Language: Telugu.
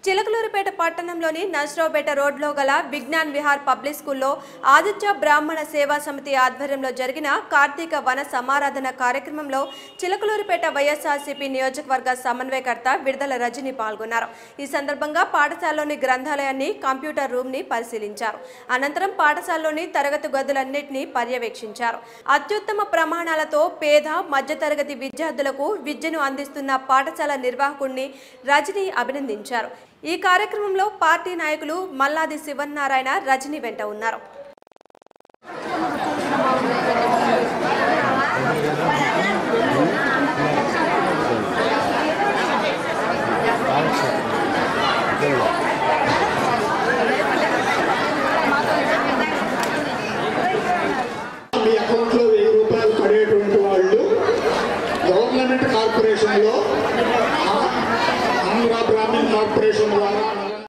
చిలకలూరుపేట పట్టణంలోని నర్సరావుపేట రోడ్లో గల విజ్ఞాన్ విహార్ పబ్లిక్ స్కూల్లో ఆదిత్య బ్రాహ్మణ సేవా సమితి ఆధ్వర్యంలో జరిగిన కార్తీక వన సమారాధన కార్యక్రమంలో చిలకలూరుపేట వైఎస్ఆర్సీపీ నియోజకవర్గ సమన్వయకర్త విడుదల రజని పాల్గొన్నారు ఈ సందర్భంగా పాఠశాలలోని గ్రంథాలయాన్ని కంప్యూటర్ రూమ్ ని పరిశీలించారు అనంతరం పాఠశాలలోని తరగతి గదులన్నింటినీ పర్యవేక్షించారు అత్యుత్తమ ప్రమాణాలతో పేద మధ్యతరగతి విద్యార్థులకు విద్యను అందిస్తున్న పాఠశాల నిర్వాహకుడిని రజని అభినందించారు ఈ కార్యక్రమంలో పార్టీ నాయకులు మల్లాది శివన్నారాయణ రజని వెంట ఉన్నారు మీ అకౌంట్లో వెయ్యి రూపాయలు పడేటువంటి వాళ్ళు గవర్నమెంట్ కార్పొరేషన్లో ఆ- ఆంధ్ర బ్రాహ్మణ్ కార్పొరేషన్ ద్వారా